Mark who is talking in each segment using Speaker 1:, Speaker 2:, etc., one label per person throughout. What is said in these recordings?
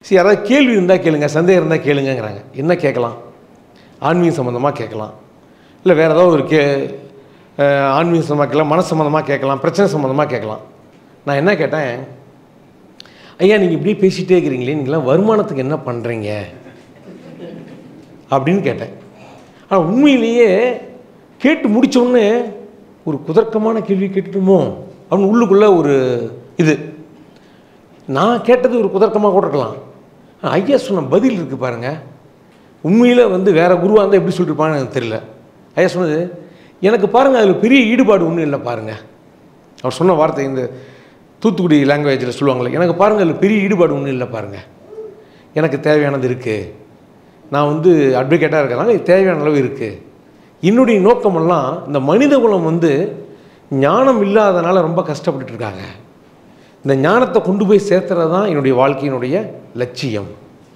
Speaker 1: சரி யாராவது கேள்வி இருந்தால் கேளுங்க சந்தேகம் இருந்தால் கேளுங்கங்கிறாங்க என்ன கேட்கலாம் ஆன்மீக சம்மந்தமாக கேட்கலாம் இல்லை வேறு ஏதாவது ஒரு கே அஹ், ஆன்மீக சம்மந்தமாக கேட்கலாம் மனசு சம்மந்தமாக கேட்கலாம் பிரச்சனை சம்மந்தமாக கேட்கலாம் நான் என்ன கேட்டேன் ஐயா நீங்கள் இப்படியே பேசிகிட்டே இருக்கிறீங்களே நீங்களாம் வருமானத்துக்கு என்ன பண்ணுறீங்க அப்படின்னு கேட்டேன் ஆனால் உண்மையிலேயே கேட்டு முடிச்ச உடனே ஒரு குதர்க்கமான கேள்வி கேட்டுட்டுமோ அப்படின்னு உள்ளுக்குள்ளே ஒரு இது நான் கேட்டது ஒரு குதர்க்கமாக கூட இருக்கலாம் ஆனா, ஐயா சொன்ன பதில் இருக்குது பாருங்க உண்மையில் வந்து வேற குருவாக இருந்தால் எப்படி சொல்லியிருப்பான்னு எனக்கு தெரியல ஐயா சொன்னது எனக்கு பாருங்கள் அதில் பெரிய ஈடுபாடு ஒன்றும் இல்லை பாருங்கள் அவர் சொன்ன வார்த்தை இந்த தூத்துக்குடி லாங்குவேஜில் சொல்லுவாங்களே எனக்கு பாருங்கள் அதில் பெரிய ஈடுபாடு ஒன்றும் இல்லை பாருங்கள் எனக்கு தேவையானது இருக்குது நான் வந்து அட்வொகேட்டாக இருக்கிறனால எனக்கு தேவையான அளவு இருக்குது என்னுடைய நோக்கமெல்லாம் இந்த மனித குலம் வந்து ஞானம் இல்லாதனால ரொம்ப கஷ்டப்பட்டுட்டு இருக்காங்க இந்த ஞானத்தை கொண்டு போய் சேர்த்துறது தான் என்னுடைய வாழ்க்கையினுடைய லட்சியம்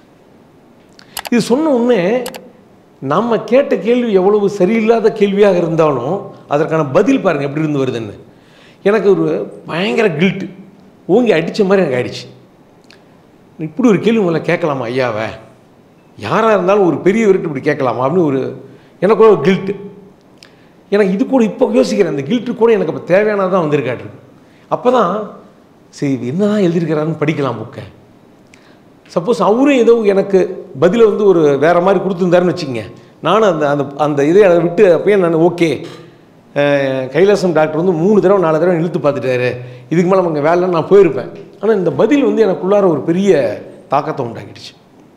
Speaker 1: இது சொன்ன உடனே நம்ம கேட்ட கேள்வி எவ்வளவு சரியில்லாத கேள்வியாக இருந்தாலும் அதற்கான பதில் பாருங்கள் எப்படி இருந்து வருதுன்னு எனக்கு ஒரு பயங்கர கில்ட்டு ஓங்கி அடித்த மாதிரி எனக்கு ஆயிடுச்சு இப்படி ஒரு கேள்வி முதல்ல கேட்கலாமா ஐயாவை யாராக இருந்தாலும் ஒரு பெரியவர்கிட்ட இப்படி கேட்கலாமா அப்படின்னு ஒரு எனக்கு ஒரு கில்ட்டு எனக்கு இது கூட இப்போ யோசிக்கிறேன் அந்த கில்ட்டு கூட எனக்கு இப்போ தேவையானதான் வந்திருக்காட்டு அப்போ தான் சரி இது என்ன தான் எழுதியிருக்கிறாருன்னு படிக்கலாம் புக்கை சப்போஸ் அவரும் ஏதோ எனக்கு பதிலை வந்து ஒரு வேறு மாதிரி கொடுத்துருந்தாருன்னு வச்சுக்கங்க நானும் அந்த அந்த அந்த இதை அதை விட்டு அப்பயே நான் ஓகே கைலாசம் டாக்டர் வந்து மூணு தடவை நாலு தடவை இழுத்து பார்த்துட்டாரு இதுக்கு மேலே அவங்க வேலைன்னு நான் போயிருப்பேன் ஆனால் இந்த பதில் வந்து எனக்குள்ளார ஒரு பெரிய தாக்கத்தை உண்டாக்கிடுச்சு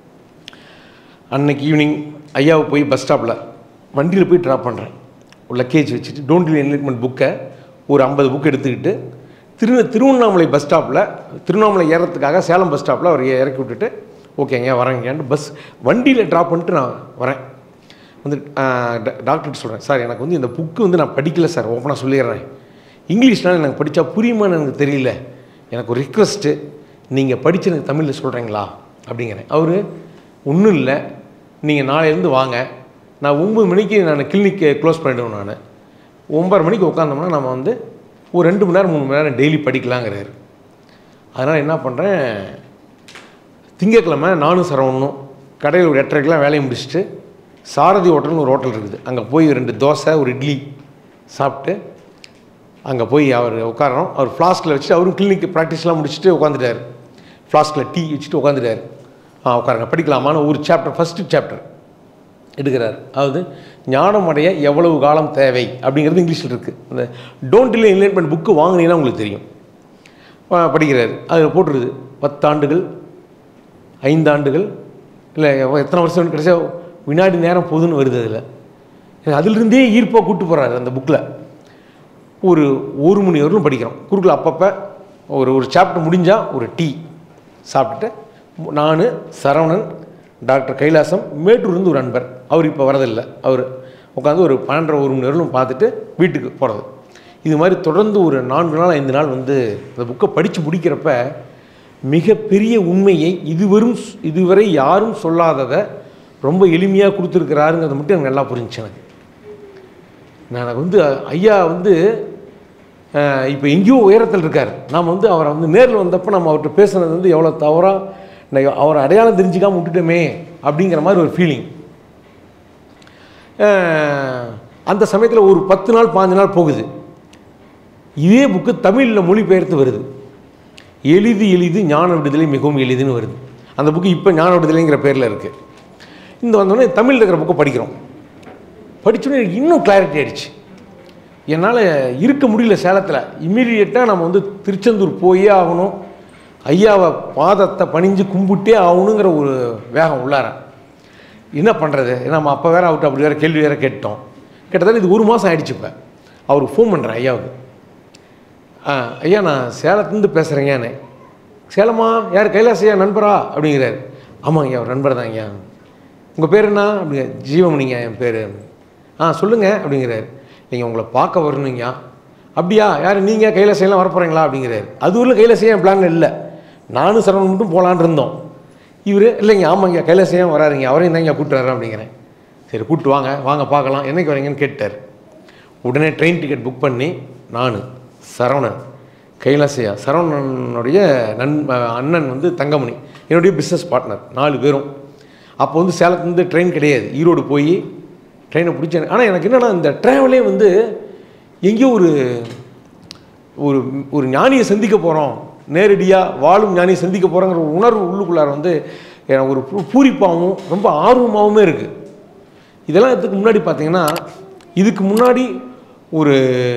Speaker 1: அன்னைக்கு ஈவினிங் ஐயாவை போய் பஸ் ஸ்டாப்பில் வண்டியில் போய் ட்ராப் பண்ணுறேன் ஒரு லக்கேஜ் வச்சுட்டு டோன்ட் டில் என்லைட்மெண்ட் புக்கை ஒரு ஐம்பது புக் எடுத்துக்கிட்டு திரு திருவண்ணாமலை பஸ் ஸ்டாப்பில் திருவண்ணாமலை ஏறத்துக்காக சேலம் பஸ் ஸ்டாப்பில் அவர் இறக்கி விட்டுட்டு ஓகேங்க வரேங்கன்னு பஸ் வண்டியில் ட்ராப் பண்ணிட்டு நான் வரேன் வந்து டாக்டர்கிட்ட சொல்கிறேன் சார் எனக்கு வந்து இந்த புக்கு வந்து நான் படிக்கல சார் ஓப்பனாக சொல்லிடுறேன் இங்கிலீஷ்னால் எனக்கு படித்தா புரியுமான்னு எனக்கு தெரியல எனக்கு ஒரு ரிக்வஸ்ட்டு நீங்கள் படிச்சு எனக்கு தமிழில் சொல்கிறீங்களா அப்படிங்கிறேன் அவர் ஒன்றும் இல்லை நீங்கள் நாளையிலேருந்து வாங்க நான் ஒம்பது மணிக்கு நான் கிளினிக்கை க்ளோஸ் பண்ணிவிடுவேன் நான் ஒம்பது மணிக்கு உட்காந்தோம்னா நம்ம வந்து ஒரு ரெண்டு மணி நேரம் மூணு மணி நேரம் டெய்லி படிக்கலாங்கிறாரு அதனால் என்ன பண்ணுறேன் திங்கட்கிழமை நானும் சரவணும் கடையில் ஒரு எட்டரைக்கெலாம் வேலையை முடிச்சுட்டு சாரதி ஹோட்டல்னு ஒரு ஹோட்டல் இருக்குது அங்கே போய் ரெண்டு தோசை ஒரு இட்லி சாப்பிட்டு அங்கே போய் அவர் உட்காரோம் அவர் ஃப்ளாஸ்கில் வச்சுட்டு அவரும் கிளினிக் ப்ராக்டிஸ்லாம் முடிச்சுட்டு உட்காந்துட்டார் ஃப்ளாஸ்கில் டீ வச்சுட்டு உட்காந்துட்டார் ஆ உட்காருங்க படிக்கலாமான்னு ஒரு சாப்டர் ஃபஸ்ட்டு சாப்டர் எடுக்கிறார் அதாவது ஞானம் அடைய எவ்வளவு காலம் தேவை அப்படிங்கிறது இங்கிலீஷில் இருக்குது அந்த டோன்ட் டிலே என்லைட்மெண்ட் புக்கு வாங்கினீங்கன்னா உங்களுக்கு தெரியும் ஆ, படிக்கிறாரு அதில் போட்டுருது பத்தாண்டுகள் ஐந்தாண்டுகள் இல்லை எத்தனை வருஷம் கிடைச்சா வினாடி நேரம் போதுன்னு வருது அதில் எனக்கு அதிலிருந்தே ஈர்ப்பாக கூட்டு போகிறாரு அந்த புக்கில் ஒரு ஒரு மணி வரலும் படிக்கிறோம் குறுக்கில் அப்பப்போ ஒரு ஒரு சாப்டர் முடிஞ்சால் ஒரு டீ சாப்பிட்டுட்டு நான் சரவணன் டாக்டர் கைலாசம் மேட்டூர்லேருந்து ஒரு அன்பர் அவர் இப்போ வரதில்லை அவர் உட்காந்து ஒரு பன்னெண்டரை ஒரு மணி வரலும் பார்த்துட்டு வீட்டுக்கு போகிறது இது மாதிரி தொடர்ந்து ஒரு நான்கு நாள் ஐந்து நாள் வந்து அந்த புக்கை படித்து முடிக்கிறப்ப மிகப்பெரிய உண்மையை இதுவரும் இதுவரை யாரும் சொல்லாததை ரொம்ப எளிமையாக கொடுத்துருக்கிறாருங்கிறத மட்டும் எனக்கு நல்லா புரிஞ்சுச்சு எனக்கு நான் வந்து ஐயா வந்து அஹ், இப்போ எங்கேயோ உயரத்தில் இருக்கார் நாம் வந்து அவரை வந்து நேரில் வந்தப்போ நம்ம அவர்கிட்ட பேசுனது வந்து எவ்வளோ தவறாக அவரை அடையாளம் தெரிஞ்சுக்காம விட்டுட்டோமே அப்படிங்கிற மாதிரி ஒரு ஃபீலிங் அந்த சமயத்தில் ஒரு பத்து நாள் பாஞ்சு நாள் போகுது இதே புக்கு தமிழில் மொழிபெயர்த்து வருது எளிது எளிது ஞான விடுதலை மிகவும் எளிதுன்னு வருது அந்த புக்கு இப்போ ஞான விடுதலைங்கிற பேரில் இருக்குது இந்த வந்தோடனே தமிழில் இருக்கிற புக்கை படிக்கிறோம் படிச்சோடனே எனக்கு இன்னும் கிளாரிட்டி ஆயிடுச்சு என்னால் இருக்க முடியல சேலத்தில் இம்மீடியட்டாக நம்ம வந்து திருச்செந்தூர் போயே ஆகணும் ஐயாவை பாதத்தை பணிஞ்சு கும்பிட்டே ஆகணுங்கிற ஒரு வேகம் உள்ளார என்ன பண்ணுறது நம்ம அப்போ வேற அவர்கிட்ட அப்படி வேறு கேள்வி வேறு கேட்டோம் கிட்டத்தட்ட இது ஒரு மாதம் ஆயிடுச்சு இப்போ அவருக்கு ஃபோன் பண்ணுறேன் ஐயாவுக்கு ஆ ஐயா நான் சேலத்துலேருந்து பேசுகிறேங்கண்ணே சேலமா யார் கைலாஸ் ஐயா நண்பரா அப்படிங்கிறாரு ஆமாம் ஐயா ஒரு நண்பர் தான் ஐயா உங்கள் பேர் என்ன அப்படிங்க ஜீவமணிங்க என் பேர் ஆ சொல்லுங்கள் அப்படிங்கிறாரு நீங்கள் உங்களை பார்க்க வரணுங்கய்யா அப்படியா யார் நீங்கள் கைலாசையெல்லாம் வர போகிறீங்களா அப்படிங்கிறாரு அது ஊரில் கைலாசையா என் பிளான் இல்லை நானும் சரவணன் மட்டும் போகலான்னு இருந்தோம் இவர் இல்லைங்க ஆமாங்க கைலாசையும் வராருங்க அவரையும் தான் இங்கே கூப்பிட்டு வரேன் அப்படிங்கிறேன் சரி கூப்பிட்டு வாங்க வாங்க பார்க்கலாம் என்னைக்கு வரீங்கன்னு கேட்டார் உடனே ட்ரெயின் டிக்கெட் புக் பண்ணி நான் சரவணன் கைலாசையா சரவணனுடைய நண் அண்ணன் வந்து தங்கமணி என்னுடைய பிஸ்னஸ் பார்ட்னர் நாலு பேரும் அப்போ வந்து சேலத்துலேருந்து ட்ரெயின் கிடையாது ஈரோடு போய் ட்ரெயினை பிடிச்சேன் ஆனால் எனக்கு என்னென்னா இந்த ட்ராவலே வந்து எங்கேயோ ஒரு ஒரு ஒரு ஞானியை சந்திக்க போகிறோம் நேரடியாக வாழும் ஞானியை சந்திக்க போகிறோங்கிற ஒரு உணர்வு உள்ளுக்குள்ளார வந்து எனக்கு ஒரு பூ- பூரிப்பாகவும் ரொம்ப ஆர்வமாகவுமே இருக்குது இதெல்லாம் இதுக்கு முன்னாடி பார்த்தீங்கன்னா இதுக்கு முன்னாடி ஒரு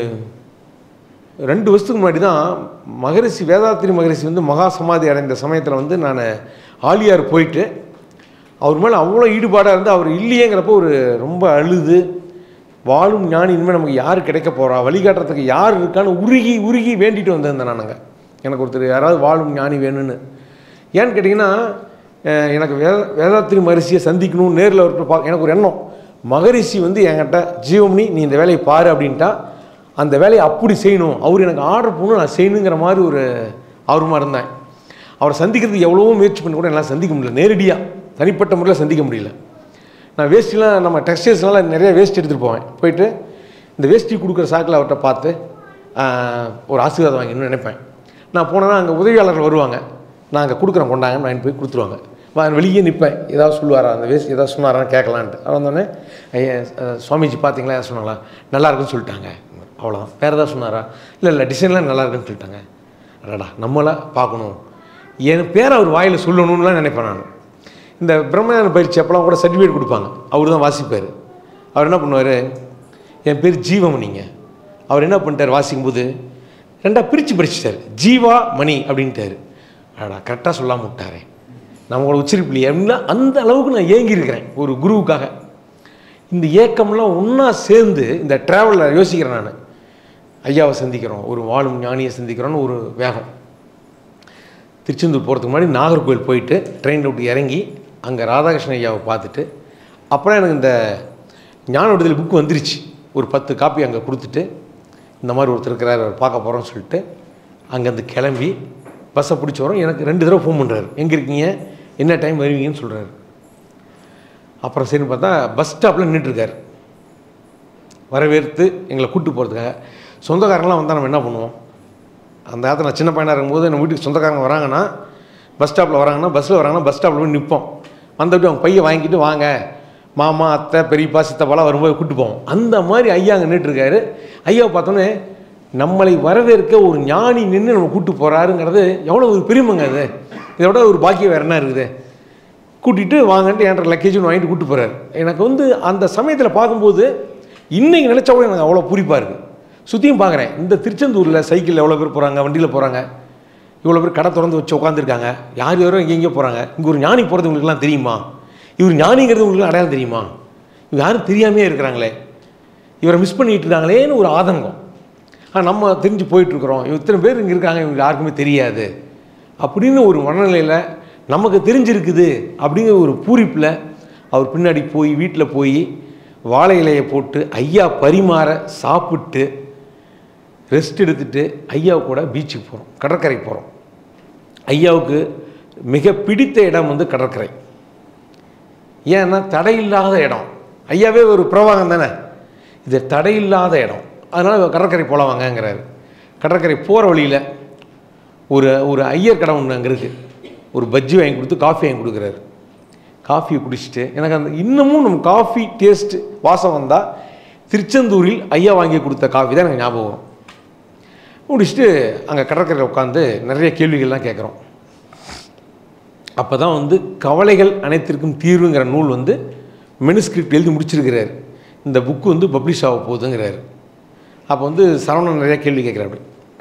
Speaker 1: ரெண்டு வருஷத்துக்கு முன்னாடி தான் மகரிஷி வேதாத்திரி மகரிஷி வந்து மகா சமாதி அடைந்த சமயத்தில் வந்து நான் ஆலியார் போயிட்டு அவர் மேலே அவ்வளோ ஈடுபாடாக இருந்து அவர் இல்லையேங்கிறப்போ ஒரு ரொம்ப அழுது வாழும் ஞானி இனிமேல் நமக்கு யார் கிடைக்க போகிறா வழிகாட்டுறதுக்கு யார் இருக்கான்னு உருகி உருகி வேண்டிட்டு வந்திருந்தேன் நானுங்க எனக்கு ஒருத்தர் யாராவது வாழும் ஞானி வேணும்னு ஏன்னு கேட்டிங்கன்னா அஹ், எனக்கு வேத வேதாத்திரி மகரிஷியை சந்திக்கணும் நேரில் அவர்கிட்ட பா எனக்கு ஒரு எண்ணம் மகரிஷி வந்து என்கிட்ட ஜீவம்னி நீ இந்த வேலையை பாரு அப்படின்ட்டா அந்த வேலையை அப்படி செய்யணும் அவர் எனக்கு ஆர்டர் பண்ணணும் நான் செய்யணுங்கிற மாதிரி ஒரு ஆர்வமாக இருந்தேன் அவரை சந்திக்கிறதுக்கு எவ்வளவோ முயற்சி பண்ணி கூட என்னால் சந்திக்க முடியல நேரடியாக தனிப்பட்ட முறையில் சந்திக்க முடியல நான் வேஷ்டிலாம் நம்ம டெக்ஸ்டைல்ஸ்னால நிறைய வேஸ்ட் எடுத்துகிட்டு போவேன் போயிட்டு இந்த வேஷ்டி கொடுக்குற சாக்கில் அவர்கிட்ட பார்த்து ஆஹ், ஒரு ஆசீர்வாதம் வாங்கணும்னு நினைப்பேன் நான் போனேன்னா அங்கே உதவியாளர்கள் வருவாங்க நான் அங்கே கொடுக்குறேன் கொண்டாங்கன்னு வாங்கிட்டு போய் கொடுத்துருவாங்க நான் வெளியே நிற்பேன் ஏதாவது சொல்லுவாரா அந்த வேஸ்ட் ஏதாவது சொன்னாரான்னு கேட்கலான்ட்டு அவர் வந்தோடனே ஐயா அஹ், சுவாமிஜி பார்த்தீங்களா ஏதாவது சொன்னாங்களா நல்லா இருக்குன்னு சொல்லிட்டாங்க அவ்வளோதான் வேறு ஏதாவது சொன்னாரா இல்லை இல்லை டிசைன்லாம் நல்லா இருக்குன்னு சொல்லிட்டாங்க அடடா நம்மளை பார்க்கணும் என் பேரை அவர் வாயில் சொல்லணும்னுலாம் நினைப்பேன் நான் இந்த பிரம்மஞான பயிற்சி அப்போலாம் கூட சர்டிஃபிகேட் கொடுப்பாங்க அவர் தான் வாசிப்பார் அவர் என்ன பண்ணுவார் என் பேர் ஜீவமணிங்க அவர் என்ன பண்ணிட்டார் வாசிக்கும்போது ரெண்டாக பிரித்து படிச்சிட்டார் ஜீவா மணி அப்படின்ட்டாரு அடா கரெக்டாக சொல்லாம விட்டாரே நம்மளோட உச்சரிப்பில்லையே அப்படின்னா அந்த அளவுக்கு நான் ஏங்கியிருக்கிறேன் ஒரு குருவுக்காக இந்த ஏக்கம்லாம் ஒன்றா சேர்ந்து இந்த ட்ராவலில் யோசிக்கிறேன் நான் ஐயாவை சந்திக்கிறோம் ஒரு வாழும் ஞானியை சந்திக்கிறோன்னு ஒரு வேகம் திருச்செந்தூர் போகிறதுக்கு முன்னாடி நாகர்கோவில் போயிட்டு ட்ரெயின் விட்டு இறங்கி அங்கே ராதாகிருஷ்ண ஐயாவை பார்த்துட்டு அப்புறம் எனக்கு இந்த ஞான விடுதலை புக்கு வந்துருச்சு ஒரு பத்து காப்பி அங்கே கொடுத்துட்டு இந்த மாதிரி ஒருத்தர் இருக்கிறார் அவர் பார்க்க போகிறோம்னு சொல்லிட்டு அங்கேருந்து கிளம்பி பஸ்ஸை பிடிச்சி வரோம் எனக்கு ரெண்டு தடவை ஃபோன் பண்ணுறாரு எங்கே இருக்கீங்க என்ன டைம் வருவீங்கன்னு சொல்கிறாரு அப்புறம் சரின்னு பார்த்தா பஸ் ஸ்டாப்பில் நின்றுட்டுருக்காரு வரவேற்று எங்களை கூட்டு போகிறதுக்காக சொந்தக்காரங்களாம் வந்தால் நம்ம என்ன பண்ணுவோம் அந்த நேரத்தில் நான் சின்ன பையனாக இருக்கும்போது நம்ம வீட்டுக்கு சொந்தக்காரங்க வராங்கன்னா பஸ் ஸ்டாப்பில் வராங்கன்னா பஸ்ஸில் வராங்கன்னா பஸ் ஸ்டாப்பில் போய் நிற்போம் வந்துட்டு அவங்க பையை வாங்கிட்டு வாங்க மாமா அத்தை பெரியப்பா சித்தப்பாலாம் வரும்போது கூட்டு போவோம் அந்த மாதிரி ஐயா அங்கே நின்றுருக்காரு ஐயாவை பார்த்தோன்னே நம்மளை வரவேற்க ஒரு ஞானி நின்று நம்ம கூட்டு போகிறாருங்கிறது எவ்வளோ ஒரு பெருமைங்க அது இதை விட ஒரு பாக்கியம் வேறு என்ன இருக்குது கூட்டிகிட்டு வாங்கன்ட்டு என்கிட்ட லக்கேஜ் வாங்கிட்டு கூட்டு போகிறாரு எனக்கு வந்து அந்த சமயத்தில் பார்க்கும்போது இன்னைக்கு நினச்சா கூட எனக்கு அவ்வளோ பூரிப்பாக இருக்குது சுற்றியும் பார்க்குறேன் இந்த திருச்செந்தூரில் சைக்கிளில் எவ்வளோ பேர் போகிறாங்க வண்டியில் போகிறாங்க இவ்வளோ பேர் கடை திறந்து வச்சு உட்காந்துருக்காங்க யார் யாரோ எங்கெங்கேயோ போகிறாங்க இங்கே ஒரு ஞானி போகிறது உங்களுக்குலாம் தெரியுமா இவர் ஞானிங்கிறது உங்களுக்கு அடையாளம் தெரியுமா இவங்க யாரும் தெரியாமே இருக்கிறாங்களே இவரை மிஸ் பண்ணிட்டு இருக்காங்களேன்னு ஒரு ஆதங்கம் ஆனால் நம்ம தெரிஞ்சு போயிட்டுருக்குறோம் இத்தனை பேர் இங்கே இருக்காங்க இவங்க யாருக்குமே தெரியாது அப்படின்னு ஒரு மனநிலையில் நமக்கு தெரிஞ்சிருக்குது அப்படிங்கிற ஒரு பூரிப்பில் அவர் பின்னாடி போய் வீட்டில் போய் வாழை இலையை போட்டு ஐயா பரிமாற சாப்பிட்டு ரெஸ்ட் எடுத்துட்டு ஐயா கூட பீச்சுக்கு போகிறோம் கடற்கரைக்கு போகிறோம் ஐயாவுக்கு மிக பிடித்த இடம் வந்து கடற்கரை ஏன்னா தடையில்லாத இடம் ஐயாவே ஒரு பிரவாகம் தானே இது தடையில்லாத இடம் அதனால் கடற்கரை போகலாம் வாங்கங்கிறாரு கடற்கரை போகிற வழியில் ஒரு ஒரு ஐயர் கடை ஒன்று அங்கே இருக்குது ஒரு பஜ்ஜி வாங்கி கொடுத்து காஃபி வாங்கி கொடுக்குறாரு காஃபியை குடிச்சிட்டு எனக்கு அந்த இன்னமும் நம்ம காஃபி டேஸ்ட் வாசம் வந்தால் திருச்செந்தூரில் ஐயா வாங்கி கொடுத்த காஃபி தான் எனக்கு ஞாபகம் வரும் முடிச்சுட்டு அங்கே கடற்கரையில் உட்காந்து நிறைய கேள்விகள்லாம் கேட்குறோம் அப்போ தான் வந்து கவலைகள் அனைத்திற்கும் தீர்வுங்கிற நூல் வந்து மெனுஸ்கிரிப்ட் எழுதி முடிச்சிருக்கிறார் இந்த புக்கு வந்து பப்ளிஷ் ஆக போகுதுங்கிறாரு அப்போ வந்து சரவணன் நிறைய கேள்வி கேட்குறாரு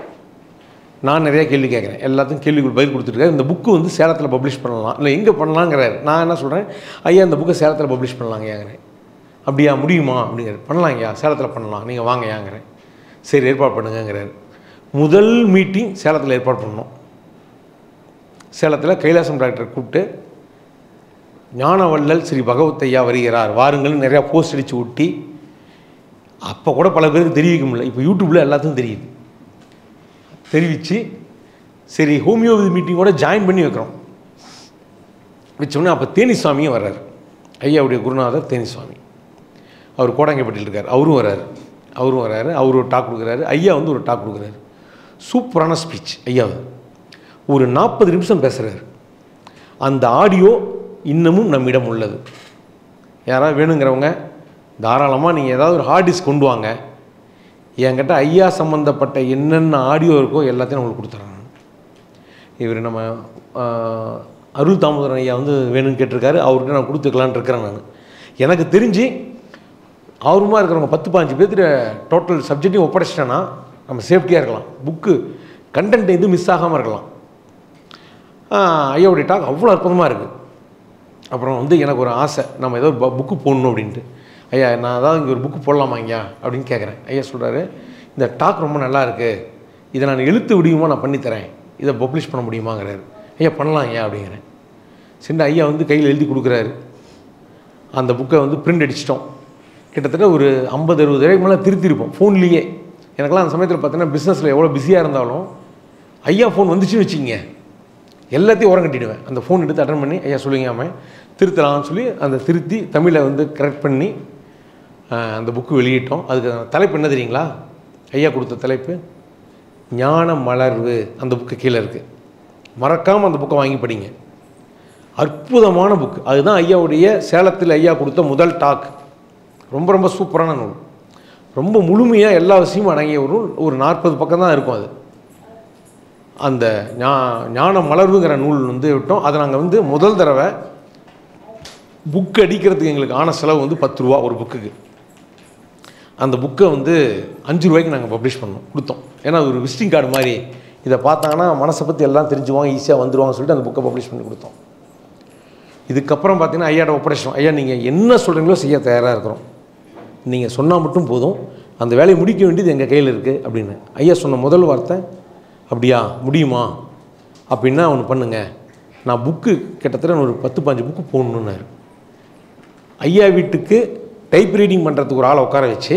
Speaker 1: நான் நிறைய கேள்வி கேட்குறேன் எல்லாத்துக்கும் கேள்விகள் பதில் கொடுத்துருக்காரு இந்த புக்கு வந்து சேலத்தில் பப்ளிஷ் பண்ணலாம் இல்லை எங்கே பண்ணலாங்கிறாரு நான் என்ன சொல்கிறேன் ஐயா இந்த புக்கை சேலத்தில் பப்ளிஷ் பண்ணலாங்கயாங்கிறேன் அப்படியா முடியுமா அப்படிங்கிறாரு பண்ணலாங்கய்யா சேலத்தில் பண்ணலாம் நீங்கள் வாங்கயாங்கிறேன் சரி ஏற்பாடு பண்ணுங்கங்கிறாரு முதல் மீட்டிங் சேலத்தில் ஏற்பாடு பண்ணோம் சேலத்தில் கைலாசம் டாக்டரை கூப்பிட்டு ஞானவள்ளல் ஸ்ரீ பகவத் ஐயா வருகிறார் வாருங்கள்னு நிறையா போஸ்ட் அடித்து ஒட்டி அப்போ கூட பல பேருக்கு தெரிவிக்க முடியல இப்போ யூடியூப்பில் எல்லாத்துக்கும் தெரியுது தெரிவித்து சரி ஹோமியோபதி மீட்டிங்கோட ஜாயின் பண்ணி வைக்கிறோம் வச்சோடனே அப்போ தேனிசாமியும் வர்றார் ஐயாவுடைய குருநாதர் தேனிசாமி அவர் கோடாங்கப்பட்டியில் இருக்கார் அவரும் வர்றாரு அவரும் வர்றாரு அவர் ஒரு டாக் கொடுக்குறாரு ஐயா வந்து ஒரு டாக் கொடுக்குறாரு சூப்பரான ஸ்பீச் ஐயா ஒரு நாற்பது நிமிஷம் பேசுகிறாரு அந்த ஆடியோ இன்னமும் நம்மிடம் உள்ளது யாராவது வேணுங்கிறவங்க தாராளமாக நீங்கள் ஏதாவது ஒரு ஹார்ட் டிஸ்க் கொண்டு வாங்க என்கிட்ட ஐயா சம்மந்தப்பட்ட என்னென்ன ஆடியோ இருக்கோ எல்லாத்தையும் நான் உங்களுக்கு கொடுத்துட்றேன் நான். இவர் நம்ம ஆஹ், அருள் தாமோதரன் ஐயா வந்து வேணும்னு கேட்டிருக்காரு அவர்கிட்ட நான் கொடுத்துக்கலான்னு இருக்கிறேன் நான் எனக்கு தெரிஞ்சு ஆர்வமாக இருக்கிறவங்க பத்து பாஞ்சு பேர்த்துட்ட டோட்டல் சப்ஜெக்டையும் ஒப்படைச்சிட்டேன்னா நம்ம சேஃப்டியாக இருக்கலாம் புக்கு கண்டென்ட் எதுவும் மிஸ் ஆகாமல் இருக்கலாம் ஆஹ், ஐயாவுடைய டாக் அவ்வளோ அற்புதமாக இருக்குது அப்புறம் வந்து எனக்கு ஒரு ஆசை நம்ம ஏதோ ஒரு புக்கு போடணும் அப்படின்ட்டு ஐயா நான் அதாவது இங்கே ஒரு புக்கு போடலாமா ஐயா அப்படின்னு கேட்குறேன் ஐயா சொல்கிறாரு இந்த டாக் ரொம்ப நல்லா இருக்குது இதை நான் எழுத்து விடியுமா நான் பண்ணித்தரேன் இதை பப்ளிஷ் பண்ண முடியுமாங்கிறாரு ஐயா பண்ணலாம் ஐயா அப்படிங்கிறேன் சரி ஐயா வந்து கையில் எழுதி கொடுக்குறாரு அந்த புக்கை வந்து பிரிண்ட் அடிச்சிட்டோம் கிட்டத்தட்ட ஒரு ஐம்பது அறுபது வரைக்கும் மேலே திருத்திருப்போம் ஃபோன்லேயே எனக்கெல்லாம் அந்த சமயத்தில் பார்த்தீங்கன்னா பிஸ்னஸில் எவ்வளோ பிஸியாக இருந்தாலும் ஐயா ஃபோன் வந்துச்சுன்னு வச்சுக்கிங்க எல்லாத்தையும் உரம் கட்டிடுவேன் அந்த ஃபோன் எடுத்து அட்டன் பண்ணி ஐயா சொல்லிங்காம திருத்தலாம்னு சொல்லி அந்த திருத்தி தமிழை வந்து கரெக்ட் பண்ணி ஆஹ், அந்த புக்கு வெளியிட்டோம் அதுக்கு தலைப்பு என்ன தெரியுங்களா ஐயா கொடுத்த தலைப்பு ஞான மலர்வு அந்த புக்கு கீழே இருக்குது மறக்காமல் அந்த புக்கை வாங்கி படிங்க அற்புதமான புக் அதுதான் ஐயாவுடைய சேலத்தில் ஐயா கொடுத்த முதல் டாக் ரொம்ப ரொம்ப சூப்பரான நூல் ரொம்ப முழுமையாக எல்லா விஷயமும் அடங்கிய ஒரு நூல் ஒரு நாற்பது பக்கம் தான் இருக்கும் அது அந்த ஞா ஞான மலர்வுங்கிற நூல் வந்து விட்டோம் அதை நாங்கள் வந்து முதல் தடவை புக் அடிக்கிறதுக்கு எங்களுக்கு ஆன செலவு வந்து பத்து ரூபா ஒரு புக்குக்கு அந்த புக்கை வந்து அஞ்சு ரூபாய்க்கு நாங்கள் பப்ளிஷ் பண்ணோம் கொடுத்தோம் ஏன்னா அது ஒரு விசிட்டிங் கார்டு மாதிரி இதை பார்த்தாங்கன்னா மனசை பற்றி எல்லாம் தெரிஞ்சுவாங்க ஈஸியாக வந்துருவாங்க சொல்லிட்டு அந்த புக்கை பப்ளிஷ் பண்ணி கொடுத்தோம் இதுக்கப்புறம் பார்த்தீங்கன்னா ஐயாட்ட ஒப்படைச்சோம் ஐயா நீங்கள் என்ன சொல்கிறீங்களோ செய்ய தயாராக இருக்கிறோம் நீங்கள் சொன்னால் மட்டும் போதும் அந்த வேலையை முடிக்க வேண்டியது எங்கள் கையில் இருக்குது அப்படின்னு ஐயா சொன்ன முதல் வார்த்தை அப்படியா முடியுமா அப்படின்னா ஒன்று பண்ணுங்க நான் புக்கு கிட்டத்தட்ட ஒரு பத்து பாஞ்சு புக்கு போடணுன்னாரு ஐயா வீட்டுக்கு டைப் ரீடிங் பண்ணுறதுக்கு ஒரு ஆளை உட்கார வச்சு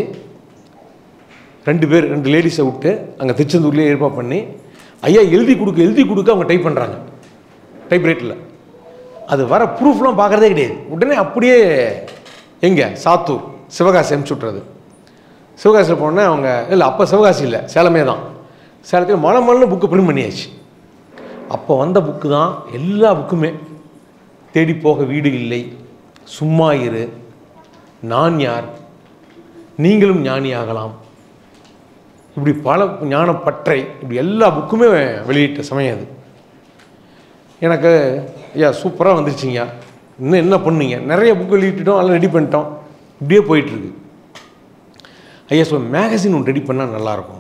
Speaker 1: ரெண்டு பேர் ரெண்டு லேடிஸை விட்டு அங்கே திருச்செந்தூர்லேயே ஏற்பாடு பண்ணி ஐயா எழுதி கொடுக்க எழுதி கொடுக்க அவங்க டைப் பண்ணுறாங்க டைப் ரைட்டில் அது வர ப்ரூஃப்லாம் பார்க்குறதே கிடையாது உடனே அப்படியே எங்கே சாத்தூர் சிவகாசி அனுப்பிச்சி விட்றது சிவகாசியில் போனோன்னே அவங்க இல்லை அப்போ சிவகாசி இல்லை சேலமே தான் சேலத்தில் மலை மலைன்னு புக்கு பிரிண்ட் பண்ணியாச்சு அப்போ வந்த புக்கு தான் எல்லா புக்குமே தேடி போக வீடு இல்லை சும்மா இரு நான் யார் நீங்களும் ஞானியாகலாம் இப்படி பல ஞானப்பற்றை இப்படி எல்லா புக்குமே வெளியிட்ட சமயம் அது எனக்கு ஐயா சூப்பராக வந்துருச்சுங்க இன்னும் என்ன பண்ணுங்க நிறைய புக் வெளியிட்டுட்டோம் எல்லாம் ரெடி பண்ணிட்டோம் இப்படியே போயிட்டுருக்கு ஐயா சொல் மேகசின் ஒன்று ரெடி பண்ணால் நல்லாயிருக்கும்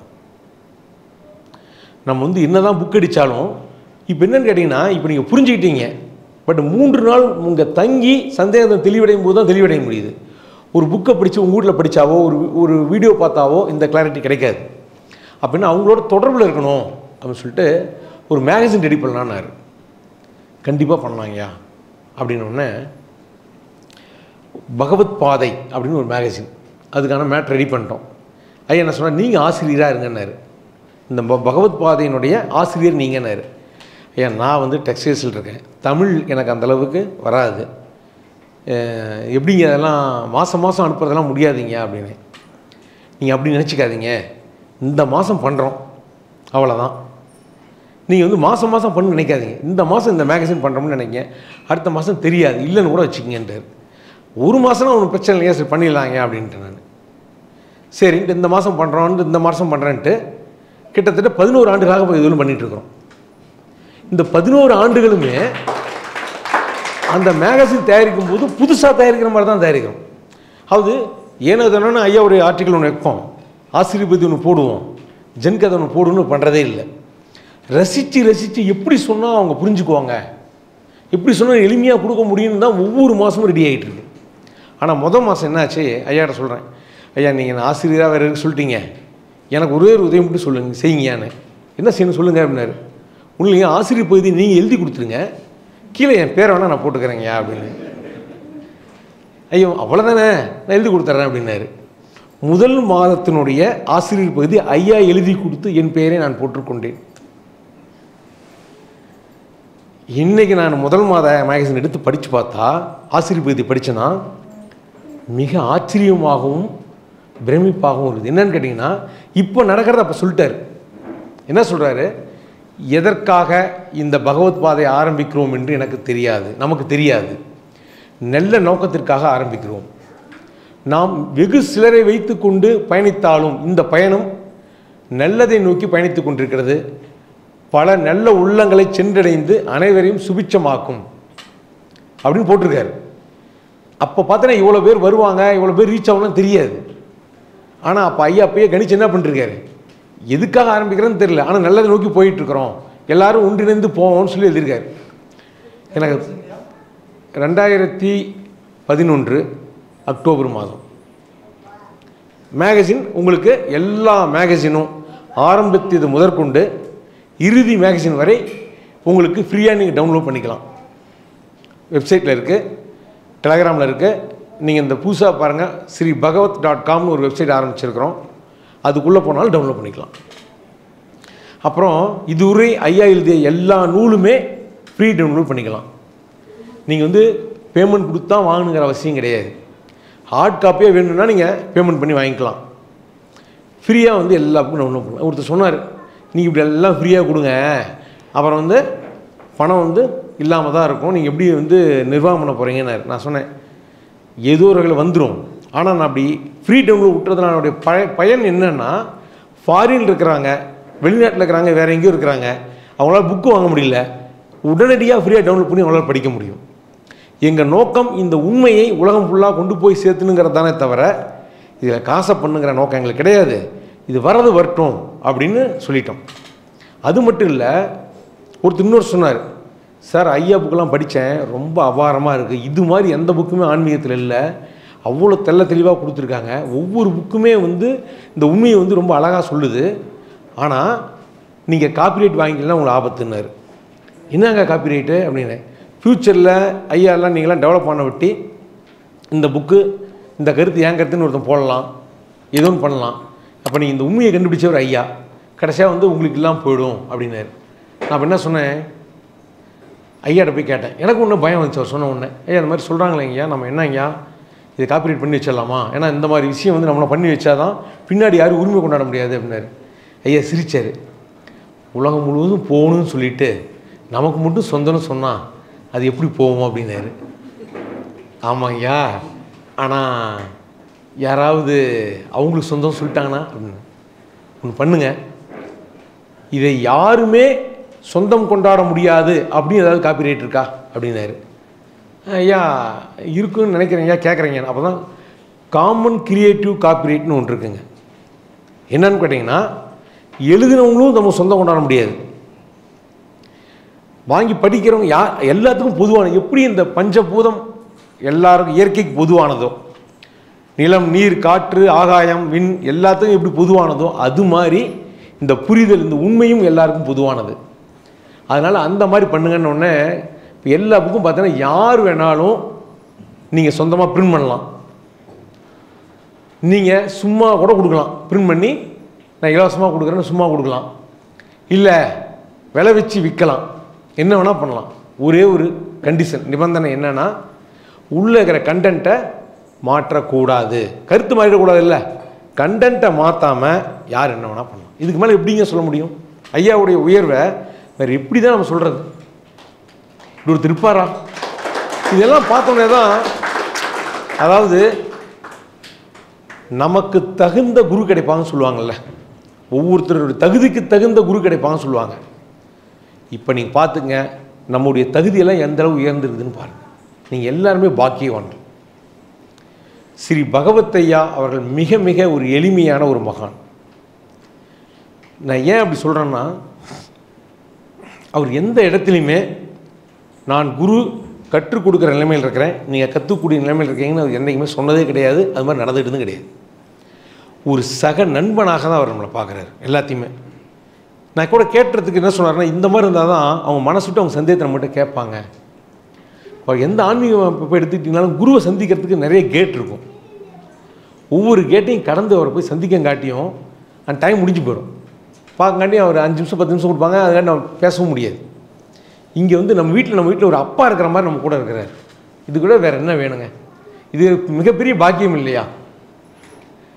Speaker 1: நம்ம வந்து என்ன தான் புக் அடித்தாலும் இப்போ என்னன்னு கேட்டிங்கன்னா இப்போ நீங்கள் புரிஞ்சுக்கிட்டீங்க பட் மூன்று நாள் உங்கள் தங்கி சந்தேகத்தை தெளிவடையும் போது தான் தெளிவடைய முடியுது ஒரு புக்கை படித்து உங்கள் வீட்டில் படித்தாவோ ஒரு ஒரு வீடியோ பார்த்தாவோ இந்த கிளாரிட்டி கிடைக்காது அப்படின்னா அவங்களோட தொடர்பில் இருக்கணும் அப்படின்னு சொல்லிட்டு ஒரு மேகசின் ரெடி பண்ணலான்னாரு கண்டிப்பாக பண்ணலாங்கய்யா அப்படின்னோடனே பகவத் பாதை அப்படின்னு ஒரு மேகசின் அதுக்கான மேட் ரெடி பண்ணிட்டோம் ஐயா என்ன சொன்னார் நீங்கள் ஆசிரியராக இருங்கன்னாரு இந்த ப- பகவத் பாதையினுடைய ஆசிரியர் நீங்கன்னாரு ஐயா நான் வந்து டெக்ஸ்டைல்ஸில் இருக்கேன் தமிழ் எனக்கு அந்த அளவுக்கு வராது அஹ் எப்படிங்க அதெல்லாம் மாதம் மாதம் அனுப்புறதெல்லாம் முடியாதுங்க அப்படின்னு நீங்கள் அப்படி நினச்சிக்காதீங்க இந்த மாதம் பண்ணுறோம் அவ்வளோதான் நீங்கள் வந்து மாதம் மாதம் பண்ணு நினைக்காதீங்க இந்த மாதம் இந்த மேகசின் பண்ணுறோம்னு நினைங்க அடுத்த மாதம் தெரியாது இல்லைன்னு கூட வச்சுக்கிங்கன்றார் ஒரு மாதம்னா ஒன்றும் பிரச்சனை இல்லையா சரி பண்ணிடலாங்க அப்படின்ட்டு நான் சரின்ட்டு இந்த மாதம் பண்ணுறோன்ட்டு இந்த மாதம் பண்ணுறேன்ட்டு கிட்டத்தட்ட பதினோரு ஆண்டுகளாக இப்போ இதுவும் பண்ணிட்டு இருக்கிறோம் இந்த பதினோரு ஆண்டுகளுமே அந்த மேகசின் தயாரிக்கும் போது புதுசாக தயாரிக்கிற மாதிரி தான் தயாரிக்கிறோம் அதாவது ஏனோ தானோன்னு ஐயாவுடைய ஆர்டிக்கல் ஒன்று வைப்போம் ஆசிரியர் பற்றி ஒன்று போடுவோம் ஜென்கதை ஒன்று போடுன்னு பண்ணுறதே இல்லை ரசித்து ரசித்து எப்படி சொன்னால் அவங்க புரிஞ்சுக்குவாங்க எப்படி சொன்னால் எளிமையாக கொடுக்க முடியும்னு தான் ஒவ்வொரு மாதமும் ரெடி ஆகிட்டு இருக்கு ஆனால் முதல் மாதம் என்னாச்சு ஐயாட்ட சொல்கிறேன் ஐயா நீங்கள் ஆசிரியராக வேறு இருக்கு சொல்லிட்டீங்க எனக்கு ஒரே ஒரு உதவி மட்டும் சொல்லுங்க செய்யுங்கயான்னு என்ன செய்யணும் சொல்லுங்கள் அப்படின்னாரு உண்மையிலேயே ஆசிரியர் பகுதி நீங்கள் எழுதி கொடுத்துருங்க கீழே என் பேரை வேணால் நான் போட்டுக்கிறேங்கய்யா அப்படின்னு ஐயோ அவ்வளோதானே நான் எழுதி கொடுத்துட்றேன் அப்படின்னாரு முதல் மாதத்தினுடைய ஆசிரியர் பகுதி ஐயா எழுதி கொடுத்து என் பெயரை நான் போட்டுக்கொண்டேன் இன்னைக்கு நான் முதல் மாத மேகசின் எடுத்து படித்து பார்த்தா ஆசிரியர் பகுதி படித்தேன்னா மிக ஆச்சரியமாகவும் பிரமிப்பாகவும் இருக்குது என்னன்னு கேட்டிங்கன்னா இப்போ நடக்கிறத அப்போ சொல்லிட்டாரு என்ன சொல்கிறாரு எதற்காக இந்த பகவத் பாதை ஆரம்பிக்கிறோம் என்று எனக்கு தெரியாது நமக்கு தெரியாது நல்ல நோக்கத்திற்காக ஆரம்பிக்கிறோம் நாம் வெகு சிலரை வைத்துக்கொண்டு பயணித்தாலும் இந்த பயணம் நல்லதை நோக்கி பயணித்து கொண்டிருக்கிறது பல நல்ல உள்ளங்களை சென்றடைந்து அனைவரையும் சுபிட்சமாக்கும் அப்படின்னு போட்டிருக்காரு அப்போ பார்த்தோன்னா இவ்வளோ பேர் வருவாங்க இவ்வளோ பேர் ரீச் ஆகணும்னு தெரியாது ஆனால் அப்போ ஐயா அப்பயே கணிச்சு என்ன பண்ணிருக்காரு எதுக்காக ஆரம்பிக்கிறேன்னு தெரியல ஆனால் நல்லதை நோக்கி போயிட்டு இருக்கிறோம் எல்லாரும் ஒன்றிணைந்து போவோம்னு சொல்லி எழுதியிருக்காரு எனக்கு ரெண்டாயிரத்தி பதினொன்று அக்டோபர் மாதம் மேகசின் உங்களுக்கு எல்லா மேகசினும் ஆரம்பித்தது முதற்கொண்டு இறுதி மேகசின் வரை உங்களுக்கு ஃப்ரீயாக நீங்கள் டவுன்லோட் பண்ணிக்கலாம் வெப்சைட்டில் இருக்குது டெலகிராமில் இருக்குது நீங்கள் இந்த புதுசாக பாருங்கள் ஸ்ரீ பகவத் டாட் காம்னு ஒரு வெப்சைட் ஆரம்பிச்சிருக்கிறோம் அதுக்குள்ளே போனாலும் டவுன்லோட் பண்ணிக்கலாம் அப்புறம் இதுவரை ஐயா எழுதிய எல்லா நூலுமே ஃப்ரீ டவுன்லோட் பண்ணிக்கலாம் நீங்கள் வந்து பேமெண்ட் கொடுத்தா வாங்கணுங்கிற அவசியம் கிடையாது ஹார்ட் காப்பியாக வேணும்னா நீங்கள் பேமெண்ட் பண்ணி வாங்கிக்கலாம் ஃப்ரீயாக வந்து எல்லா புக்கும் டவுன்லோட் பண்ணலாம் ஒருத்தர் சொன்னார் நீங்கள் இப்படி எல்லாம் ஃப்ரீயாக கொடுங்க அப்புறம் வந்து பணம் வந்து இல்லாமல் தான் இருக்கும் நீங்கள் எப்படி வந்து நிர்வாகம் பண்ண போகிறீங்கன்னாரு நான் சொன்னேன் ஏதோ ஒரு வகையில் வந்துடும் ஆனால் நான் அப்படி ஃப்ரீ டவுன்லோட் விட்டுறதுனால என்னுடைய பய பயன் என்னென்னா ஃபாரினில் இருக்கிறாங்க வெளிநாட்டில் இருக்கிறாங்க வேறு எங்கேயும் இருக்கிறாங்க அவங்களால புக்கு வாங்க முடியல உடனடியாக ஃப்ரீயாக டவுன்லோட் பண்ணி அவங்களால படிக்க முடியும் எங்கள் நோக்கம் இந்த உண்மையை உலகம் ஃபுல்லாக கொண்டு போய் சேர்த்துனுங்கிறது தானே தவிர இதில் காசை பண்ணுங்கிற நோக்கம் எங்களுக்கு கிடையாது இது வர்றது வரட்டும் அப்படின்னு சொல்லிட்டோம் அது மட்டும் இல்லை ஒருத்தர் இன்னொரு சொன்னார் சார் ஐயா புக்கெல்லாம் படித்தேன் ரொம்ப அபாரமாக இருக்குது இது மாதிரி எந்த புக்குமே ஆன்மீகத்தில் இல்லை அவ்வளோ தெள்ள தெளிவாக கொடுத்துருக்காங்க ஒவ்வொரு புக்குமே வந்து இந்த உண்மையை வந்து ரொம்ப அழகாக சொல்லுது ஆனால் நீங்கள் காப்பிரைட் வாங்கிக்கலாம் உங்களுக்கு ஆபத்துன்னாரு என்னங்க காப்பிரைட்டு அப்படின்னு ஃப்யூச்சரில் ஐயாலாம் நீங்களாம் டெவலப் பண்ண விட்டு இந்த புக்கு இந்த கருத்து என் கருத்துன்னு ஒருத்தன் போடலாம் ஏதோ ஒன்று பண்ணலாம் அப்போ நீங்கள் இந்த உண்மையை கண்டுபிடிச்சவர் ஐயா கடைசியாக வந்து உங்களுக்கு இல்லாமல் போயிடும் அப்படின்னாரு நான் அப்போ என்ன சொன்னேன் ஐயாட்ட போய் கேட்டேன் எனக்கு ஒன்றும் பயம் வந்துச்சு அவர் சொன்ன உடனே ஐயா இந்த மாதிரி சொல்கிறாங்களே ஐயா நம்ம என்ன ஐயா இதை காப்பிரைட் பண்ணி வச்சிடலாமா ஏன்னா இந்த மாதிரி விஷயம் வந்து நம்மளை பண்ணி வச்சாதான் பின்னாடி யாரும் உரிமை கொண்டாட முடியாது அப்படின்னாரு ஐயா சிரிச்சார் உலகம் முழுவதும் போகணும்னு சொல்லிட்டு நமக்கு மட்டும் சொந்தம்னு சொன்னால் அது எப்படி போவோம் அப்படின்னாரு ஆமாங்கய்யா ஆனால் யாராவது அவங்களுக்கு சொந்தம் சொல்லிட்டாங்கன்னா அப்படின்னு ஒன்று பண்ணுங்க இதை யாருமே சொந்தம் கொண்டாட முடியாது அப்படின்னு ஏதாவது காப்பிரைட் இருக்கா அப்படின்னாரு ஐயா இருக்குன்னு நினைக்கிறேன் ஐயா கேட்குறீங்க அப்போ தான் காமன் கிரியேட்டிவ் காப்பிரைட்னு ஒன்று இருக்குங்க என்னன்னு கேட்டிங்கன்னா எழுதினவங்களும் நம்ம சொந்தம் கொண்டாட முடியாது வாங்கி படிக்கிறவங்க யா எல்லாத்துக்கும் பொதுவான எப்படி இந்த பஞ்சபூதம் எல்லாருக்கும் இயற்கைக்கு பொதுவானதோ நிலம் நீர் காற்று ஆகாயம் விண் எல்லாத்துக்கும் எப்படி பொதுவானதோ அது மாதிரி இந்த புரிதல் இந்த உண்மையும் எல்லாருக்கும் பொதுவானது அதனால் அந்த மாதிரி பண்ணுங்கன்னு உடனே இப்போ எல்லா புக்கும் பார்த்தீங்கன்னா யார் வேணாலும் நீங்கள் சொந்தமாக பிரிண்ட் பண்ணலாம் நீங்கள் சும்மா கூட கொடுக்கலாம் பிரிண்ட் பண்ணி நான் இலவசமாக கொடுக்குறேன்னு சும்மா கொடுக்கலாம் இல்லை விலை வச்சு விற்கலாம் என்ன வேணால் பண்ணலாம் ஒரே ஒரு கண்டிஷன் நிபந்தனை என்னன்னா உள்ளே இருக்கிற கண்டென்ட்டை மாற்றக்கூடாது கருத்து மாறிடக்கூடாது இல்லை கண்டென்ட்டை மாற்றாமல் யார் என்ன வேணால் பண்ணலாம் இதுக்கு மேலே எப்படிங்க சொல்ல முடியும் ஐயாவுடைய உயர்வை வேறு எப்படி தான் நம்ம சொல்கிறது இப்படி ஒரு திருப்பாரா இதெல்லாம் பார்த்தோன்னே தான் அதாவது நமக்கு தகுந்த குரு கிடைப்பாங்கன்னு சொல்லுவாங்கல்ல ஒவ்வொருத்தருடைய தகுதிக்கு தகுந்த குரு கிடைப்பாங்கன்னு சொல்லுவாங்க இப்போ நீங்கள் பார்த்துங்க நம்முடைய தகுதியெல்லாம் எந்த அளவு உயர்ந்திருக்குதுன்னு பாருங்கள் நீங்கள் எல்லாருமே பாக்கியவான்கள் ஸ்ரீ பகவத்தையா அவர்கள் மிக மிக ஒரு எளிமையான ஒரு மகான் நான் ஏன் அப்படி சொல்கிறேன்னா அவர் எந்த இடத்துலையுமே நான் குரு கற்றுக் கொடுக்குற நிலைமையில் இருக்கிறேன் நீங்கள் கற்றுக்கூடிய நிலைமையில் இருக்கீங்கன்னு அவர் என்றைக்குமே சொன்னதே கிடையாது அது மாதிரி நடந்துக்கிட்டதும் கிடையாது ஒரு சக நண்பனாக தான் அவர் நம்மளை பார்க்குறாரு எல்லாத்தையுமே நான் கூட கேட்டுறதுக்கு என்ன சொன்னார்னா இந்த மாதிரி இருந்தால் தான் அவங்க மனசு விட்டு அவங்க சந்தேகத்தை நம்மகிட்ட கேட்பாங்க இப்போ எந்த ஆன்மீகம் இப்போ எடுத்துக்கிட்டிங்கனாலும் குருவை சந்திக்கிறதுக்கு நிறைய கேட் இருக்கும் ஒவ்வொரு கேட்டையும் கடந்து அவரை போய் சந்திக்கங்காட்டியும் அந்த டைம் முடிஞ்சு போயிடும் பார்க்கங்காட்டியும் அவர் அஞ்சு நிமிஷம் பத்து நிமிஷம் கொடுப்பாங்க அதுக்காண்டி நம்ம பேசவும் முடியாது இங்கே வந்து நம்ம வீட்டில் நம்ம வீட்டில் ஒரு அப்பா இருக்கிற மாதிரி நம்ம கூட இருக்கிறார் இது கூட வேறு என்ன வேணுங்க இது மிகப்பெரிய பாக்கியம் இல்லையா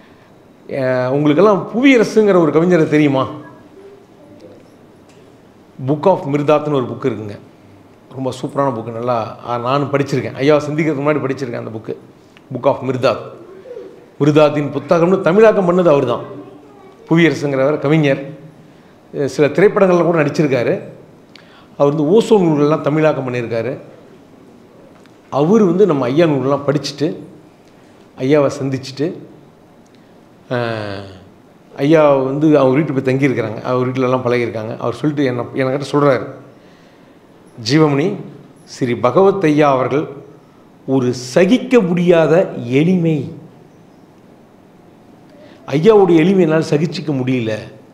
Speaker 1: அஹ் உங்களுக்கெல்லாம் புவியரசுங்கிற ஒரு கவிஞரை தெரியுமா புக் ஆஃப் மிர்தாத்னு ஒரு புக்கு இருக்குங்க ரொம்ப சூப்பரான புக்கு நல்லா ஆ, நானும் படிச்சிருக்கேன் ஐயா சிந்திக்கிறதுக்கு முன்னாடி படிச்சிருக்கேன் அந்த புக்கு புக் ஆஃப் மிர்தாத் மிர்தாத்தின் புத்தகம்னு தமிழாக்கம் பண்ணது அவர் தான் புவியரசுங்கிறவர் கவிஞர் அஹ் சில திரைப்படங்களில் கூட நடிச்சிருக்காரு அவர் வந்து ஓசோ நூல்கள்லாம் தமிழாக்கம் பண்ணியிருக்காரு அவர் வந்து நம்ம ஐயா நூலெலாம் படிச்சுட்டு ஐயாவை சந்திச்சுட்டு அஹ், ஐயா வந்து அவர் வீட்டு போய் தங்கியிருக்கிறாங்க அவர் வீட்டிலலாம் பழகியிருக்காங்க அவர் சொல்லிட்டு என்ன என்கிட்ட சொல்கிறாரு ஜீவமணி ஸ்ரீ பகவத் ஐயா அவர்கள் ஒரு சகிக்க முடியாத எளிமை ஐயாவுடைய எளிமை என்னால் சகிச்சிக்க முடியல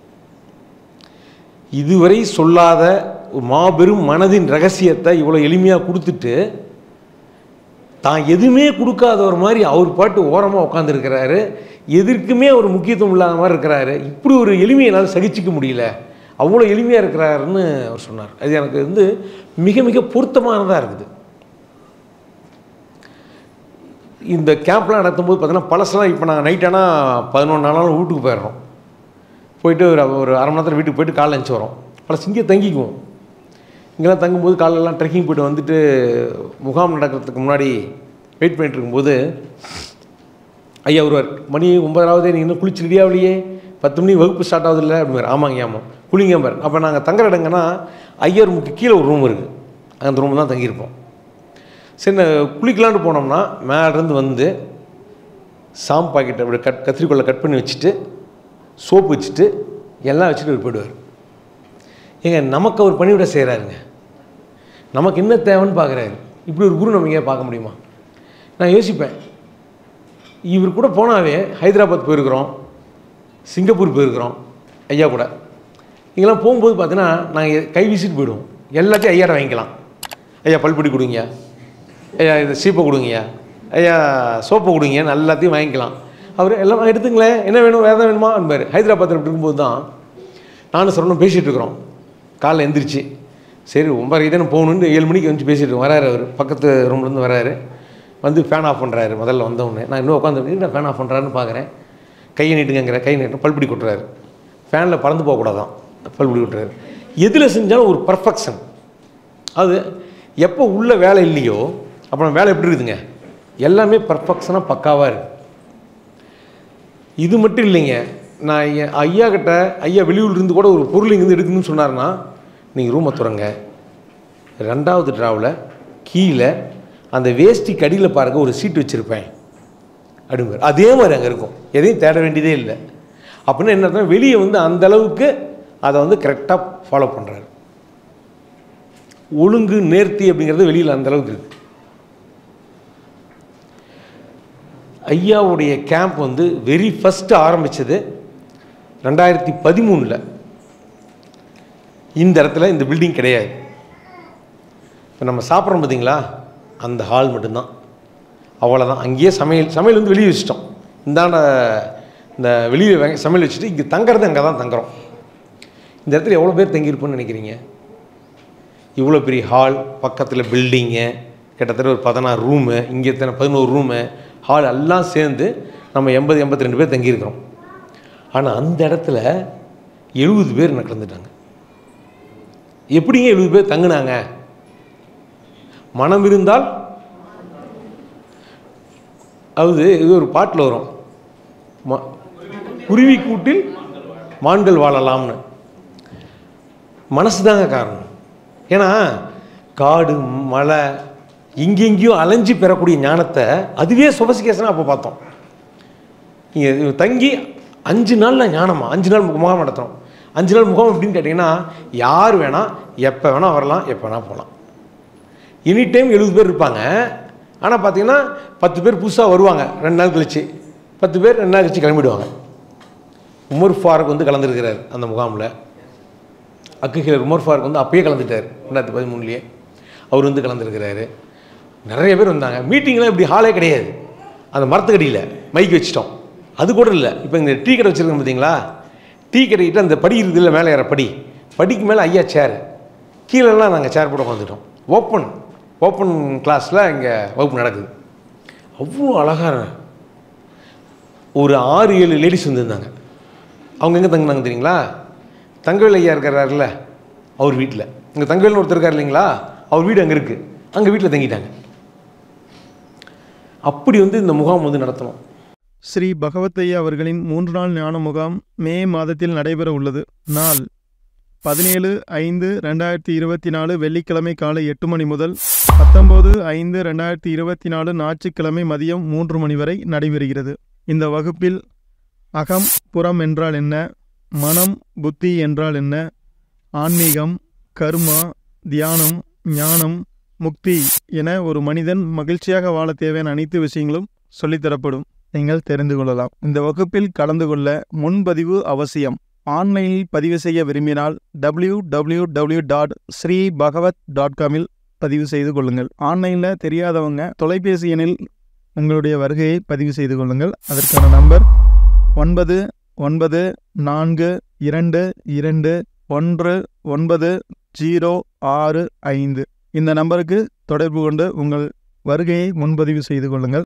Speaker 1: இதுவரை சொல்லாத ஒரு மாபெரும் மனதின் ரகசியத்தை இவ்வளோ எளிமையாக கொடுத்துட்டு தான் எதுவுமே கொடுக்காதவர் மாதிரி அவர் பாட்டு ஓரமாக உட்காந்துருக்கிறாரு எதற்குமே ஒரு முக்கியத்துவம் இல்லாத மாதிரி இருக்கிறாரு இப்படி ஒரு எளிமையை என்னால் சகிச்சிக்க முடியல அவ்வளோ எளிமையாக இருக்கிறாருன்னு அவர் சொன்னார் அது எனக்கு வந்து மிக மிக பொருத்தமானதாக இருக்குது இந்த கேம்ப்லாம் நடத்தும்போது பார்த்தீங்கன்னா பழசெல்லாம் இப்போ நாங்கள் நைட் ஆனால் பதினொன்று நாளாலும் வீட்டுக்கு போயிடுறோம் போயிட்டு ஒரு ஒரு அரை மணி நேரத்தில் வீட்டுக்கு போயிட்டு காலைல எழுந்துச்சி வரோம் பழசு இங்கே தங்கிக்குவோம் இங்கெல்லாம் தங்கும்போது காலையிலலாம் ட்ரெக்கிங் போயிட்டு வந்துட்டு முகாம் நடக்கிறதுக்கு முன்னாடி வெயிட் பண்ணிட்டு இருக்கும்போது ஐயா வருவார் மணி ஒன்பதாவதே நீங்கள் இன்னும் குளிச்சு ரெடியாகலையே பத்து மணி வகுப்பு ஸ்டார்ட் ஆகுது இல்லை அப்படிங்கிற ஆமாங்க ஆமாம் குளிங்க பாரு அப்போ நாங்கள் தங்குற இடங்கன்னா ஐயர் ரூமுக்கு கீழே ஒரு ரூம் இருக்குது அந்த ரூம் தான் தங்கியிருப்போம் சரி நான் குளிக்கலான்னு போனோம்னா மேலேருந்து வந்து சாம் பாக்கெட்டை அப்படி கட் கத்திரிக்கோலை கட் பண்ணி வச்சுட்டு சோப்பு வச்சுட்டு எல்லாம் வச்சுட்டு அவர் போயிடுவார் ஏங்க நமக்கு அவர் பணிவிட செய்கிறாருங்க நமக்கு என்ன தேவைன்னு பார்க்குறாரு இப்படி ஒரு குரு நம்ம எங்கேயா பார்க்க முடியுமா நான் யோசிப்பேன் இவர் கூட போனாவே ஹைதராபாத் போயிருக்கிறோம் சிங்கப்பூர் போயிருக்கிறோம் ஐயா கூட இங்கெல்லாம் போகும்போது பார்த்தீங்கன்னா நாங்கள் கை வீசிட்டு போயிடுவோம் எல்லாத்தையும் ஐயாரை வாங்கிக்கலாம் ஐயா பல்பொடி கொடுங்க ஐயா இது சீப்பை கொடுங்கய்யா ஐயா சோப்பை கொடுங்க எல்லாத்தையும் வாங்கிக்கலாம் அவர் எல்லாம் எடுத்துங்களேன் என்ன வேணும் வேறு எதாவது வேணுமா அன்பார் ஹைதராபாத்தில் இருக்கும்போது தான் நானும் சொல்லணும் பேசிகிட்டு இருக்கிறோம் காலைல எந்திரிச்சு சரி ஒன்பது தானே போகணுன்னு ஏழு மணிக்கு வந்து பேசிட்டு இருக்கோம். வராரு அவர் பக்கத்து ரூம்லேருந்து வராரு வந்து ஃபேன் ஆஃப் பண்ணுறாரு முதல்ல வந்தவுடனே நான் இன்னும் உட்காந்து நான் ஃபேன் ஆஃப் பண்ணுறாருன்னு பார்க்குறேன் கையை நீட்டுங்கிற கை நீட்டும் பல்புடி கொட்டுறாரு ஃபேனில் பறந்து போகக்கூடாதான் பல்புடி கொட்டுறாரு எதில் செஞ்சாலும் ஒரு பர்ஃபெக்ஷன் அது எப்போ உள்ள வேலை இல்லையோ அப்புறம் வேலை எப்படி இருக்குதுங்க எல்லாமே பர்ஃபெக்ஷனாக பக்காவாக இருக்கு இது மட்டும் இல்லைங்க நான் என் ஐயா கிட்ட ஐயா வெளியூர்ல இருந்து கூட ஒரு பொருள் இங்கேருந்து எடுக்கணும்னு சொன்னார்னா நீங்கள் ரூமை துறங்க ரெண்டாவது ட்ராவில் கீழே அந்த வேஷ்டிக்கு அடியில் பாருங்க ஒரு சீட் வச்சுருப்பேன் அப்படிங்கிறார் அதே மாதிரி அங்கே இருக்கும் எதையும் தேட வேண்டியதே இல்லை அப்படின்னா என்ன அர்த்தம்? வெளியே வந்து அந்த அளவுக்கு அதை வந்து கரெக்டாக ஃபாலோ பண்ணுறாரு ஒழுங்கு நேர்த்தி அப்படிங்கிறது வெளியில் அந்த அளவுக்கு இருக்குது ஐயாவுடைய கேம்ப் வந்து வெரி ஃபஸ்ட்டு ஆரம்பித்தது ரெண்டாயிரத்தி பதிமூணில் இந்த இடத்துல இந்த பில்டிங் கிடையாது இப்போ நம்ம சாப்பிட்றோம் பார்த்தீங்களா அந்த ஹால் மட்டும்தான் அவ்வளோதான் அங்கேயே சமையல் சமையல் வந்து வெளியே வச்சிட்டோம் இந்தாண்ட இந்த வெளியே வெங்க- சமையல் வச்சுட்டு இங்கே தங்குறது அங்கே தான் தங்குறோம் இந்த இடத்துல எவ்வளோ பேர் தங்கியிருப்போம்னு நினைக்கிறீங்க இவ்வளோ பெரிய ஹால் பக்கத்தில் பில்டிங்கு கிட்டத்தட்ட ஒரு பதினாறு ரூமு இங்கே எத்தனை பதினோரு ரூமு ஹால் எல்லாம் சேர்ந்து நம்ம எண்பது எண்பத்தி ரெண்டு பேர் தங்கியிருக்கிறோம் ஆனால் அந்த இடத்துல எழுபது பேர் என்ன கலந்துட்டாங்க எப்படிங்க எழுபது பேர் தங்குனாங்க மனம் இருந்தால் அதாவது இது ஒரு பாட்டில் வரும் ம குருவி கூட்டில் மான்கள் வாழலாம்னு மனசு தாங்க காரணம் ஏன்னா காடு மலை இங்கெங்கேயோ அலைஞ்சு பெறக்கூடிய ஞானத்தை அதுவே சொபசிகேஷனாக அப்போ பார்த்தோம் இங்கே தங்கி அஞ்சு நாளில் ஞானமா அஞ்சு நாள் முகாம் நடத்துகிறோம் அஞ்சு நாள் முகாம் எப்படின்னு கேட்டிங்கன்னா யார் வேணால் எப்போ வேணால் வரலாம் எப்போ வேணால் போகலாம் எனி டைம் எழுபது பேர் இருப்பாங்க ஆனால் பார்த்தீங்கன்னா பத்து பேர் புதுசாக வருவாங்க ரெண்டு நாள் கழிச்சு பத்து பேர் ரெண்டு நாள் கழிச்சு கிளம்பிடுவாங்க உமர் ஃபாரூக் வந்து கலந்துருக்கிறார் அந்த முகாமில் அக்குஹிலர் உமர் ஃபாரூக் வந்து அப்பயே கலந்துட்டார் ரெண்டாயிரத்தி பதிமூணுலேயே அவர் வந்து கலந்துருக்கிறாரு நிறைய பேர் வந்தாங்க மீட்டிங்லாம் இப்படி ஹாலே கிடையாது அந்த மரத்துக்கடியில் மைக் வச்சிட்டோம் அது கூட இல்லை இப்போ இங்கே டீ கடை வச்சுருக்கோம் பார்த்தீங்களா டீ கடைக்கிட்ட அந்த படி இருக்குதுல்ல மேலே ஏற படி படிக்கு மேலே ஐயா சேர் கீழெல்லாம் நாங்கள் சேர் போட்டு உட்காந்துட்டோம் ஓப்பன் ஓப்பன் கிளாஸில் இங்கே வகுப்பு நடக்குது அவ்வளோ அழகாக ஒரு ஆறு ஏழு லேடிஸ் வந்திருந்தாங்க அவங்க எங்கே தங்குனாங்க தெரியுங்களா தங்கவேல் ஐயா இருக்கிறாருல அவர் வீட்டில் இங்கே தங்கவேல்னு ஒருத்தர் இருக்கார் இல்லைங்களா அவர் வீடு அங்கே இருக்குது அங்கே வீட்டில் தங்கிட்டாங்க அப்படி வந்து இந்த முகாம் வந்து நடத்தணும்
Speaker 2: ஸ்ரீ பகவத்தையா அவர்களின் மூன்று நாள் ஞான முகாம் மே மாதத்தில் நடைபெற உள்ளது நாள் பதினேழு ஐந்து ரெண்டாயிரத்தி இருபத்தி நாலு வெள்ளிக்கிழமை காலை எட்டு மணி முதல் பத்தொம்போது ஐந்து ரெண்டாயிரத்தி இருபத்தி நாலு ஞாயிற்றுக்கிழமை மதியம் மூன்று மணி வரை நடைபெறுகிறது இந்த வகுப்பில் அகம் புறம் என்றால் என்ன மனம் புத்தி என்றால் என்ன ஆன்மீகம் கர்மா தியானம் ஞானம் முக்தி என ஒரு மனிதன் மகிழ்ச்சியாக வாழ தேவையான அனைத்து விஷயங்களும் சொல்லித்தரப்படும் நீங்கள் தெரிந்து கொள்ளலாம் இந்த வகுப்பில் கலந்து கொள்ள முன்பதிவு அவசியம் ஆன்லைனில் பதிவு செய்ய விரும்பினால் W W W dot Sri Bhagavat dot காமில் பதிவு செய்து கொள்ளுங்கள் ஆன்லைனில் தெரியாதவங்க தொலைபேசி எண்ணில் உங்களுடைய வருகையை பதிவு செய்து கொள்ளுங்கள் அதற்கான நம்பர் ஒன்பது ஒன்பது நான்கு இரண்டு இரண்டு ஒன்று ஒன்பது ஜீரோ ஆறு ஐந்து இந்த நம்பருக்கு தொடர்பு கொண்டு உங்கள் வருகையை முன்பதிவு செய்து கொள்ளுங்கள்